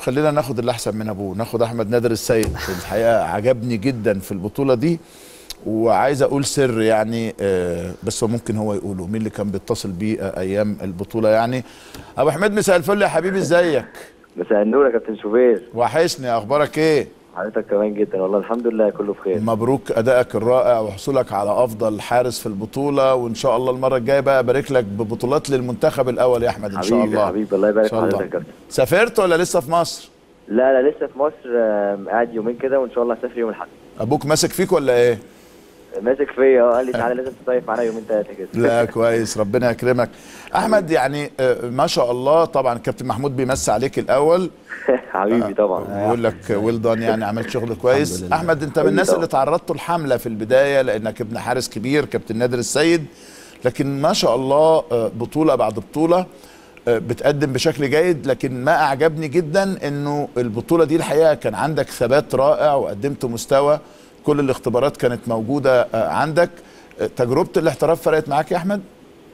خلينا ناخد اللي احسن من ابوه ناخد احمد نادر السيد الحقيقه عجبني جدا في البطوله دي وعايز اقول سر يعني آه، بس هو ممكن هو يقوله مين اللي كان بيتصل بيه آه، ايام البطوله يعني ابو حميد مساء الفل يا حبيبي ازيك مساء النور يا كابتن شوبير وحشني اخبارك ايه حضرتك كمان جدا والله الحمد لله كله بخير مبروك ادائك الرائع وحصولك على افضل حارس في البطوله وان شاء الله المره الجايه بقى ابارك لك ببطولات للمنتخب الاول يا احمد ان شاء حبيبي الله حبيبي الله ان يبارك شاء في حضرتك الله يا كابتن سافرت ولا لسه في مصر لا لا لسه في مصر آم، قاعد يومين كده وان شاء الله هسافر يوم الاحد ابوك ماسك فيك ولا ايه ماسك فيا اه قال لي تعالى لازم تصيف معانا يومين ثلاثه كده لا كويس ربنا يكرمك احمد يعني آه، ما شاء الله طبعا كابتن محمود بيمسي عليك الاول حبيبي طبعا بيقول لك ويل دان يعني عملت شغل كويس الحمد لله. احمد انت من الناس اللي تعرضتوا الحمله في البدايه لانك ابن حارس كبير كابتن نادر السيد لكن ما شاء الله آه، بطوله بعد بطوله آه، بتقدم بشكل جيد لكن ما اعجبني جدا انه البطوله دي الحقيقه كان عندك ثبات رائع وقدمت مستوى كل الاختبارات كانت موجوده آه، عندك آه، تجربه الاحتراف فرقت معاك يا احمد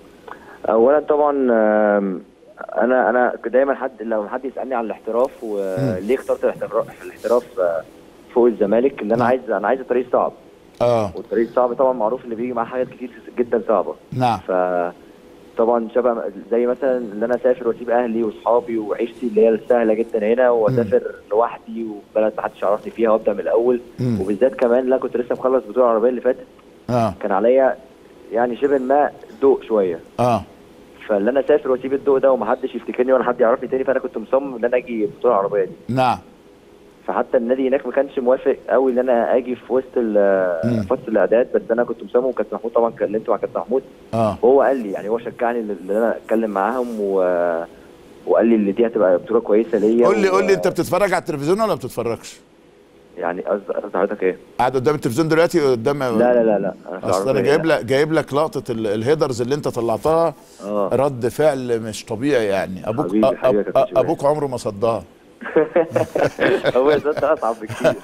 اولا طبعا آم، انا انا دايما حد لو حد يسالني عن الاحتراف وليه اخترت الاحتراف الاحتراف آه، فوق الزمالك ان انا عايز انا عايز الطريق صعب اه والطريق الصعب طبعا معروف ان بيجي معاه حاجات كتير جدا صعبه نعم ف طبعا شبه زي مثلا ان انا اسافر واسيب اهلي واصحابي وعيشتي اللي هي السهله جدا هنا واسافر لوحدي وبلد محدش يعرفني فيها وابدا من الاول مم. وبالذات كمان اللي انا كنت لسه مخلص البطوله العربيه اللي فاتت اه كان عليا يعني شبه ما ضوء شويه اه فاللي انا اسافر واسيب الضوء ده ومحدش يفتكرني ولا حد يعرفني تاني فانا كنت مصمم ان انا اجي البطوله العربيه دي نعم فحتى النادي هناك ما كانش موافق قوي ان انا اجي في وسط ال- مم. في وسط الاعداد بس انا كنت مصمم وكابتن محمود طبعا كلمت مع كابتن محمود اه وهو قال لي يعني هو شجعني ان إن انا اتكلم معاهم و... وقال لي ان دي هتبقى بطوله كويسه ليا قول لي و- قول لي انت بتتفرج على التلفزيون ولا ما بتتفرجش؟ يعني قصد قصد حضرتك ايه؟ قاعد قدام التلفزيون دلوقتي قدام لا لا لا لا انا في اصل انا العربية. جايب لك جايب لك لقطه ال- الهيدرز اللي انت طلعتها اه رد فعل مش طبيعي يعني ابوك حبيبي- أ- حبيبي يا أ- كابتن شوقي. ابوك عمره ما صدها هو يا صدق اصعب بكتير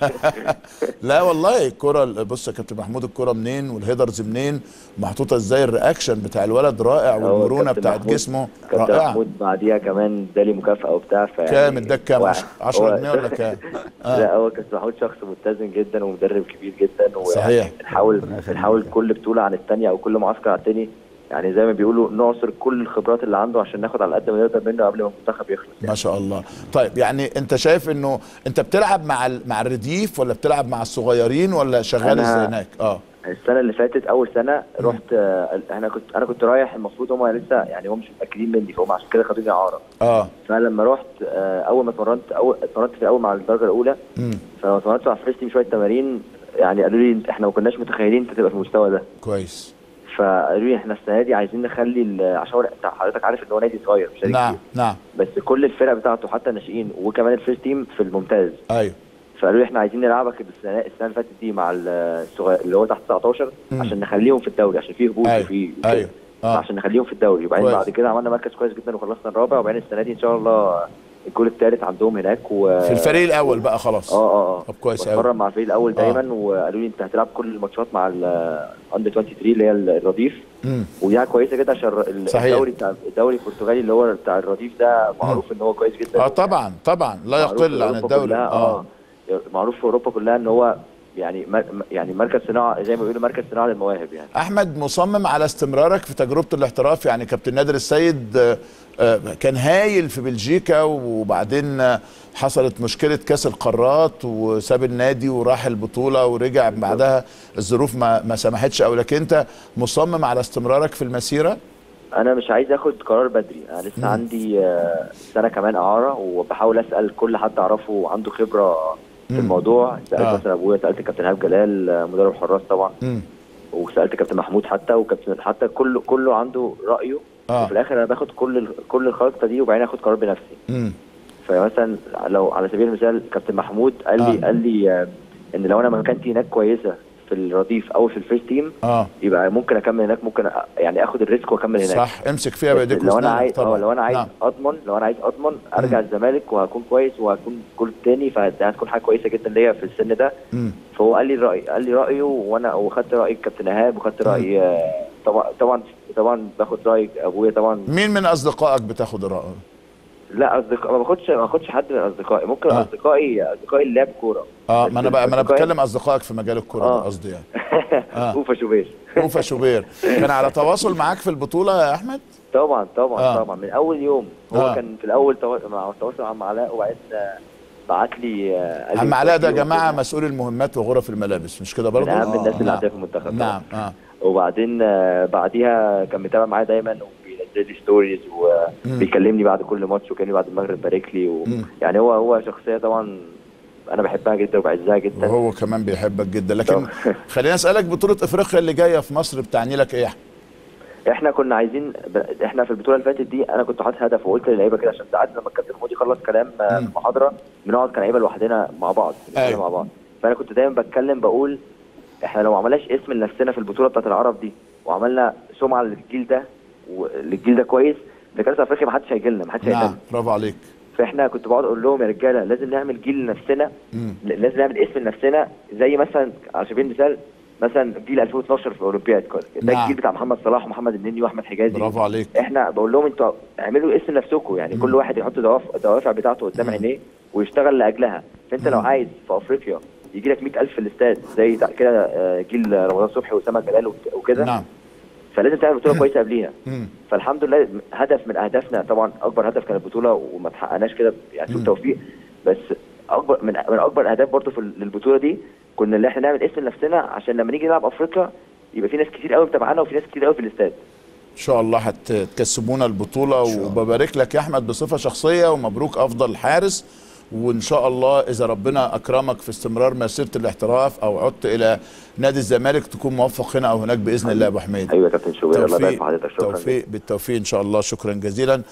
لا والله الكره بص يا كابتن محمود الكره منين والهيدرز منين محطوطه ازاي الرياكشن بتاع الولد رائع هو والمرونه كابتن بتاعت محمود- جسمه كابتن رائعه محمود بعديها كمان ادالي مكافاه وبتاع فيعني كام اداك كام هو- 10 هو- جنيه ولا كام؟ لا هو كابتن محمود شخص متزن جدا ومدرب كبير جدا صحيح. بنحاول بنحاول كل بطوله عن الثانيه او كل معسكر عن الثاني يعني زي ما بيقولوا نعصر كل الخبرات اللي عنده عشان ناخد على قد ما نقدر منه قبل ما المنتخب يخلص ما شاء الله طيب يعني انت شايف انه انت بتلعب مع ال- مع الرديف ولا بتلعب مع الصغيرين ولا شغال أنا- ازاي هناك اه السنه اللي فاتت اول سنه رحت آه، انا كنت انا كنت رايح المفروض هم لسه يعني هم مش متاكدين مني فهم عشان كده خدوني اعاره اه فانا لما رحت آه، اول ما اتمرنت اول اتمرنت في الاول مع الدرجه الاولى امم فلما اتمرنت مع فيرست تيم شويه تمارين يعني قالوا لي احنا ما كناش متخيلين انت تبقى في المستوى ده كويس فقالوا لي احنا السنه دي عايزين نخلي ال- عشان هو- انت حضرتك عارف ان هو نادي صغير مش نادي نعم كبير. نعم بس كل الفرق بتاعته حتى الناشئين وكمان الفيرست تيم في الممتاز ايوه فقالوا لي احنا عايزين نلعبك السنه السنه اللي فاتت دي مع الصغير اللي هو تحت 19 مم. عشان نخليهم في الدوري عشان فيه هبوط ايوه وفيه ايوه اه عشان نخليهم في الدوري وبعدين كويس. بعد كده عملنا مركز كويس جدا وخلصنا الرابع وبعدين السنه دي ان شاء الله الجول الثالث عندهم هناك و في الفريق الاول بقى خلاص اه اه اه طب كويس أوي. بتمرن مع الفريق الاول دايما وقالوا لي انت هتلعب كل الماتشات مع الاندر 23 اللي هي الرديف امم ودي حاجه كويسه جدا عشان ال- صحيح. الدوري بتاع الدوري البرتغالي اللي هو بتاع الرديف ده معروف ان هو كويس جدا اه طبعا طبعا لا معروف في يقل عن أوروبا الدوري كلها اه اه معروف في اوروبا كلها ان هو يعني مر... يعني مركز صناعه زي ما بيقولوا مركز صناعه للمواهب يعني احمد مصمم على استمرارك في تجربه الاحتراف يعني كابتن نادر السيد آه، آه، كان هايل في بلجيكا وبعدين آه، حصلت مشكله كاس القارات وساب النادي وراح البطوله ورجع بعدها الظروف ما ما سمحتش او لكن انت مصمم على استمرارك في المسيره انا مش عايز اخد قرار بدري انا لسه مم. عندي آه، سنه كمان اعاره وبحاول اسال كل حد اعرفه عنده خبره في مم. الموضوع سالت آه. مثلا ابويا سالت كابتن ايهاب جلال آه، مدرب الحراس طبعا امم وسالت كابتن محمود حتى وكابتن حتى كله كله عنده رايه آه. وفي الاخر انا باخد كل ال- كل الخلطه دي وبعدين اخد قرار بنفسي امم فمثلا لو على سبيل المثال كابتن محمود قال لي آه. قال لي آه، ان لو انا مكانتي هناك كويسه في الرديف او في الفيرست تيم اه يبقى ممكن اكمل هناك ممكن أ- يعني اخد الريسك واكمل هناك صح امسك فيها بس بايديك لو انا واسنانك عايز طبعا اه لو انا عايز نعم. اضمن لو انا عايز اضمن ارجع الزمالك وهكون كويس وهكون جول تاني فهتكون حاجه كويسه جدا ليا في السن ده مم. فهو قال لي الراي قال لي رايه وانا وخدت راي الكابتن ايهاب وخدت راي آه، طبعا طبعا طبعا باخد راي ابويا طبعا مين من اصدقائك بتاخد الرأي لا اصدقاء ما باخدش ما باخدش حد من اصدقائي ممكن آه. اصدقائي اصدقائي اللي لعب كوره اه بس ما انا بقى ما انا أصدقائي- بتكلم اصدقائك في مجال الكوره آه. ده قصدي يعني آه. اوفا شوبير اوفا شوبير كان على تواصل معاك في البطوله يا احمد طبعا طبعا آه. آه. طبعا من اول يوم هو آه. آه. كان في الاول توا... مع التواصل مع عم علاء وبعدين آه، بعت لي آه، قال لي عم علاء ده يا انترفيو جماعه وكده. مسؤول المهمات وغرف الملابس مش كده من برضه اهم الناس اللي نعم. عندها في المنتخب نعم طبعاً. اه وبعدين آه، بعديها كان متابع معايا دايما وبينزل لي ستوريز وبيكلمني بعد كل ماتش وكلمني بعد المغرب بارك لي و... مم. يعني هو هو شخصيه طبعا انا بحبها جدا وبعزها جدا وهو كمان بيحبك جدا لكن طبعاً. خليني اسالك بطوله افريقيا اللي جايه في مصر بتعني لك ايه يا أحمد؟ احنا كنا عايزين ب... احنا في البطوله اللي فاتت دي انا كنت حاطط هدف وقلت للعيبه كده عشان ساعات لما الكابتن مودي خلص كلام آه، مم. في المحاضره بنقعد كلعيبه لوحدنا مع بعض نتكلم أيوة. مع بعض فانا كنت دايما بتكلم بقول احنا لو ما عملناش اسم لنفسنا في البطوله بتاعت العرب دي وعملنا سمعه للجيل ده وللجيل ده كويس في كاس افريقيا ما حدش هيجي لنا ما حدش نعم هيهتم برافو عليك فاحنا كنت بقعد اقول لهم يا رجاله لازم نعمل جيل لنفسنا مم. لازم نعمل اسم لنفسنا زي مثلا على سبيل المثال مثلا جيل 2012 في الاولمبياد ده نعم. الجيل بتاع محمد صلاح ومحمد النني واحمد حجازي برافو عليك احنا بقول لهم انتوا اعملوا اسم نفسكم يعني كل واحد يحط دوافع الدوافع بتاعته قدام عينيه ويشتغل لاجلها فانت لو عايز في افريقيا يجي لك 100000 في الاستاد زي تع- كده آه، جيل رمضان صبحي واسامه جلال وك- وكده نعم فلازم تعمل بطوله كويسه قبليها مم. فالحمد لله هدف من اهدافنا طبعا اكبر هدف كان البطوله وما تحققناش كده يعني سوء مم. توفيق بس اكبر من من اكبر الاهداف برضه في ال- للبطوله دي كنا اللي احنا نعمل اسم لنفسنا عشان لما نيجي نلعب افريقيا يبقى في ناس كتير قوي متابعانا وفي ناس كتير قوي في الاستاد ان شاء الله هتكسبونا البطوله وببارك لك يا احمد بصفه شخصيه ومبروك افضل حارس وان شاء الله اذا ربنا اكرمك في استمرار مسيره الاحتراف او عدت الى نادي الزمالك تكون موفق هنا او هناك باذن الله يا ابو حميد ايوه يا كابتن شوبير الله يبارك توفيق في حضرتك شكرا توفيق بالتوفيق ان شاء الله شكرا جزيلا